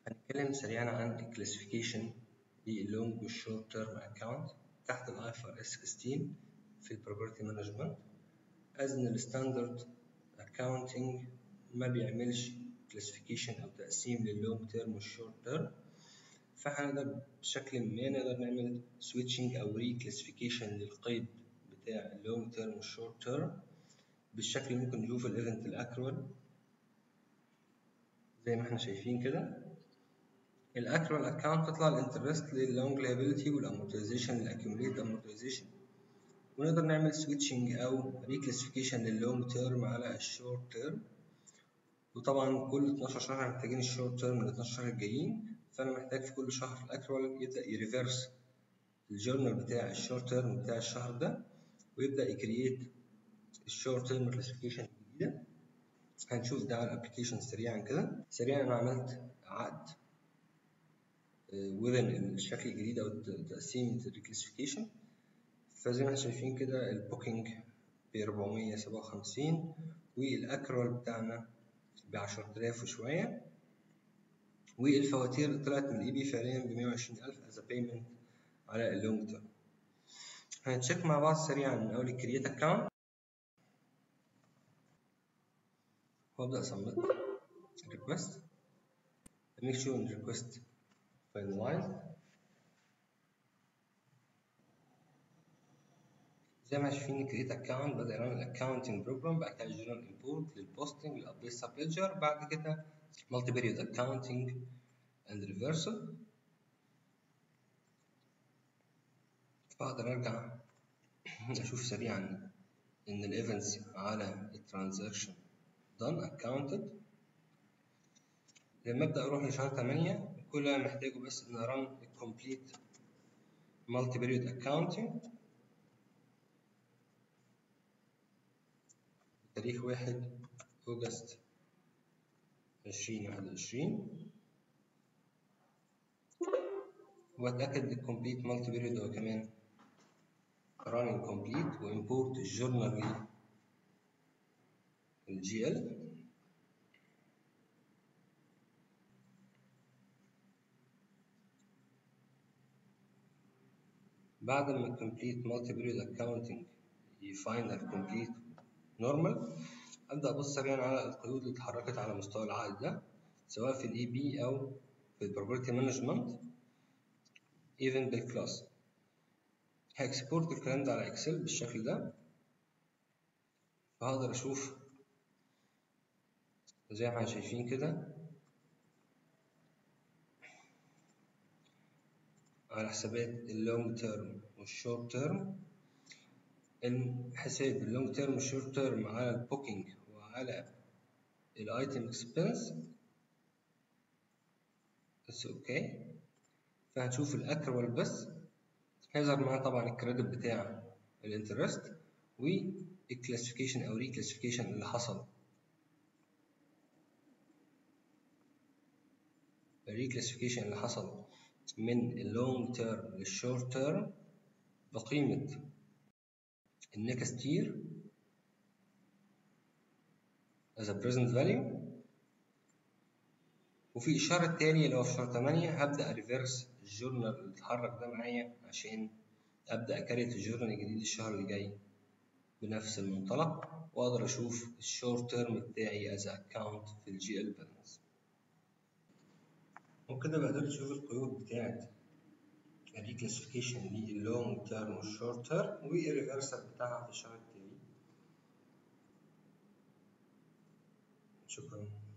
هنتكلم سريعا عن الكلاسيفيكيشن للونج والشورت تيرم اكونت تحت الاي اف ار اس 16 في البروبرتي مانجمنت از ان الستاندرد اكاونتنج ما بيعملش كلاسيفيكيشن او تقسيم للونج تيرم والشورت تيرم فهنقدر بشكل ما نقدر نعمل سويتشنج او ري كلاسيفيكيشن للقيد بتاع اللونج تيرم والشورت تيرم بالشكل اللي ممكن نشوف الايفنت الاكروال زي ما احنا شايفين كده الاكروال اكونت تطلع الانترست لللونج لايبيلتي والامورتيزيشن الاكيوميليت امورتيزيشن ونقدر نعمل سويتشنج او ريكلاسيفيكيشن لللونج تيرم على الشورت تيرم وطبعا كل 12 شهر محتاجين الشورت تيرم من 12 شهر الجايين فانا محتاج في كل شهر في الاكروال يبدا يريفرس الجورنال بتاع الشورت تيرم بتاع الشهر ده ويبدا يكرييت الشورت تيرم كلاسيفيكيشن الجديده هنشوف ده على الابلكيشن سريعا كده سريعا انا عملت عقد within الشكل الجديد او تقسيم الريكلاسيفيكيشن فزي ما احنا شايفين كده البوكينج ب 457 والاكرول بتاعنا ب 10000 وشويه والفواتير طلعت من الاي بي فعليا ب 120000 از بيمنت على اللونج تيرم هنتشيك مع بعض سريعا من اول الكرييت اكونت وابدا سبميت ريكوست make sure ان request finalized زي ما شايفين كريت اكونت بدا يرن الاكونتنج بروجرام بعد كده جنرال امبورت للبوستنج للابديت سب ليدجر بعد كده مالتي بيريود اكونتنج اند ريفرسال فاقدر ارجع اشوف سريعا ان الايفنتس على الترانزاكشن done accounted لما ابدا اروح لشهر 8 كل اللي محتاجه بس ان ارن الكومبليت مالتي بيريود اكاونتنج تاريخ واحد أوجست عشرين واحد وعشرين وأتأكد الكومبليت مالتي بيريود هو كمان running complete وإمبورت الجورنال الجي ال بعد ما الكومبليت مالتي بيريود اكاونتنج يفاينل كومبليت نورمال ابدا ابص سريعا على القيود اللي اتحركت على مستوى العقد ده سواء في الاي بي او في البروبرتي مانجمنت ايفن بالكلاس هاكسبورت الكلام ده على اكسل بالشكل ده فهقدر اشوف زي ما احنا شايفين كده على حسابات اللونج تيرم والشورت تيرم حساب اللونج تيرم والشورت تيرم على البوكينج وعلى الايتم اكسبنس بس اوكي فهنشوف الاكروال بس هيظهر معانا طبعا الكريدت بتاع الانترست والكلاسيفيكيشن او ريكلاسيفيكيشن اللي حصل الريكلاسيفيكيشن اللي حصل من اللونج تيرم للشورت تيرم بقيمة النكست يير as a present value وفي إشارة تانية اللي هو في شهر 8 هبدأ ريفيرس الجورنال اللي اتحرك ده معايا عشان أبدأ أكريت الجورنال الجديد الشهر اللي جاي بنفس المنطلق وأقدر أشوف الشورت تيرم بتاعي as a account في الجي ال بالانس وكده بقدر تشوف القيود بتاعت الريكلاسيفيكيشن للونج تيرم والشورت تيرم والريفرسال بتاعها في الشهر التاني شكرا